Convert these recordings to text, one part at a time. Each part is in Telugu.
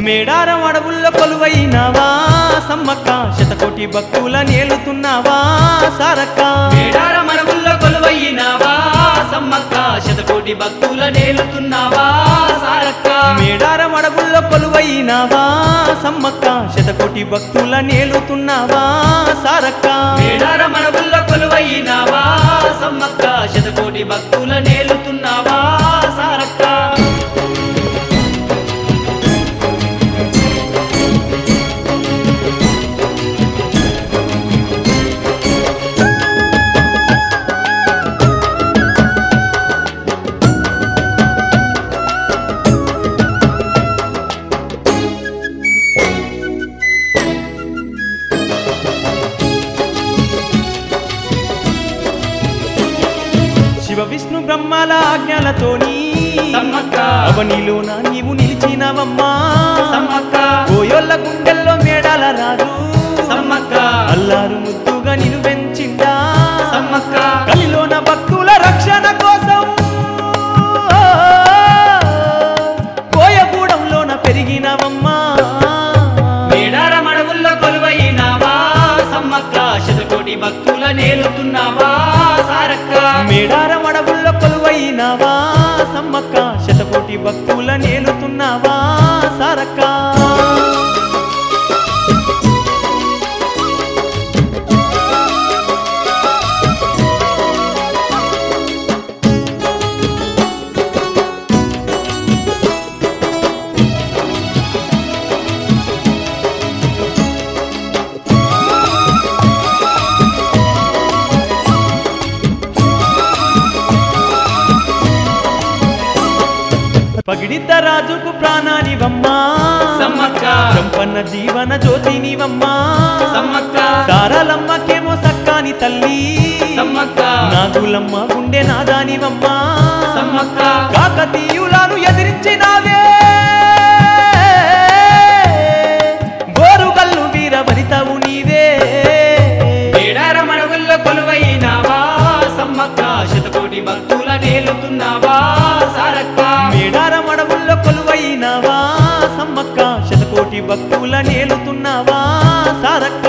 మేడారం అడవుల్లో కొలువైనావా సమ్మక్క శతకోటి భక్తుల నేలుతున్నావా సారక్క మేడార మరుగుల్లో కొలువయ్యినావా సమ్మక్క శతకోటి భక్తుల నేలుతున్నావా సారక్క మేడారం అడవుల్లో కొలువైనావా సమ్మక్క శతకోటి భక్తుల నేలుతున్నావా సారక్క మేడార మరుగుల్లో కొలువయ్యినావా సమ్మక్క శతకోటి భక్తుల నేలుతున్నావా సారక్క శివ విష్ణు బ్రహ్మల ఆజ్ఞలతోని సమ్మక్క అవనిలోన నీవు నిలిచినవమ్మా సమ్మక్క కోయొల్ల గుండెల్లో మేడాల రాజు సమ్మక్క అల్లారు ముద్దుగా నిన్ను పెంచిండా సమ్మక్క కలిలోన భక్తుల రక్షణ కోసం కోయగూడెంలోన పెరిగినవమ్మా మేడార మడవుల్లో కొలువైనావా సమ్మక్క శతకోటి భక్తుల నేలుతున్నావా సారక్క మేడారం అడవుల్లో కొలువైనావా సమ్మక్క శతకోటి భక్తుల నేలుతున్నావా సారక్క పగిడిద్ద రాజుకు ప్రాణానివమ్మా సమ్మక్క సంపన్న జీవన జ్యోతినివమ్మా సమ్మక్క సారలమ్మకేమో సక్కాని తల్లి సమ్మక్క నాగులమ్మ గుండె నాదానివమ్మా సమ్మక్క కాకతీయులను ఎదిరించినావే గోరుగల్లు వీర వనితవు నీవే మేడార మడవుల్లో కొలువైనావా సమ్మక్క శతకోటి భక్తుల నేలుతున్నావా సారక్క మేడారం అడవుల్లో కొలువైనావా సమ్మక్క శతకోటి భక్తుల నేలుతున్నావా సారక్క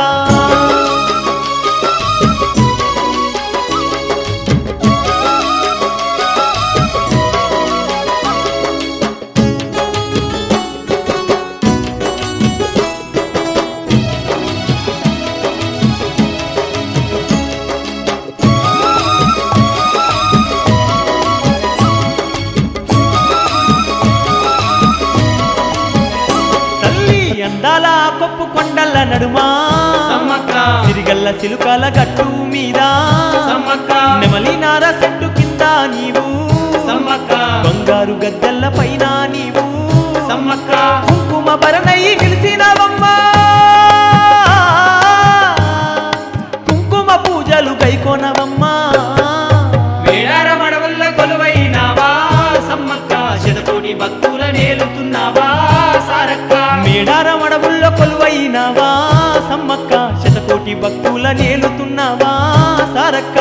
తల్లి అందాల కొప్పు కొండల నడుమా సమ్మక్క సిరిగల్ల సిలుకల గట్టు మీద సమ్మక్క నెమలి నార చెట్టు కింద నీవు సమ్మక్క బంగారు గద్దెల్ల పైన నీవు సమ్మక్క కుంకుమ భరణయి నిలిసినవమ్మా కుంకుమ పూజలు గైకోనవమ్మా మేడార మడవుల్లో కొలువైనావా సమ్మక్క శతకోటి భక్తుల నేలుతున్నావా సారక్క మేడారం అడవుల్లో కొలువైనావా సమ్మక్క శతకోటి భక్తుల నేలుతున్నావా సారక్క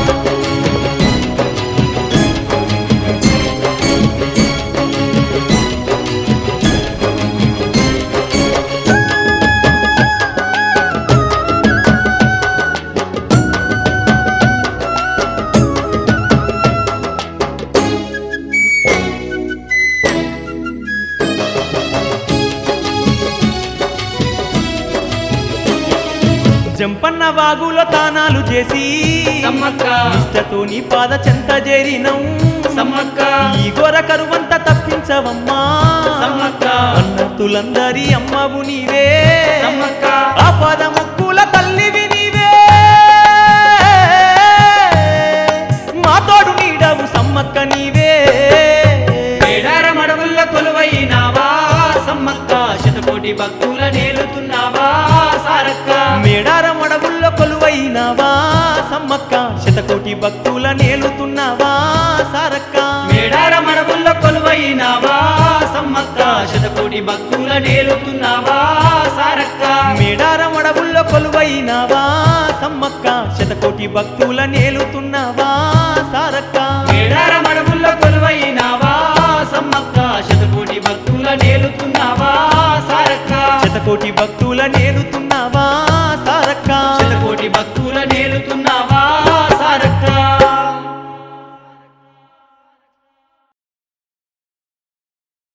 జంపన్న వాగులో తానాలు చేసి సమ్మక్క నిష్టతో నీ పాద చెంత చేరినం సమ్మక్క ఈ గోర కరువంత తప్పించవమ్మా సమ్మక్క అన్నతులందరి అమ్మవు నీవే సమ్మక్క ఆపద ముక్కుల తల్లివి నీవే మా తోడు నీడవు సమ్మక్క నీవే మేడార మడవుల్లో కొలువైనావా సమ్మక్క శతకోటి భక్తుల నేలుతున్నావా సారక్క మేడారం అడవుల్లో కొలువైనావా సమ్మక్క శతకోటి భక్తుల నేలుతున్నావా సారక్క మేడార మడవుల్లో కొలువైనావా సమ్మక్క శతకోటి భక్తుల నేలుతున్నావా సారక్క మేడారం అడవుల్లో కొలువైనావా సమ్మక్క శతకోటి భక్తుల నేలుతున్నావా సారక్క మేడార మడవుల్లో కొలువైనావా సమ్మక్క శతకోటి భక్తుల నేలుతున్నావా శతకోటి భక్తుల నేలుతున్నావా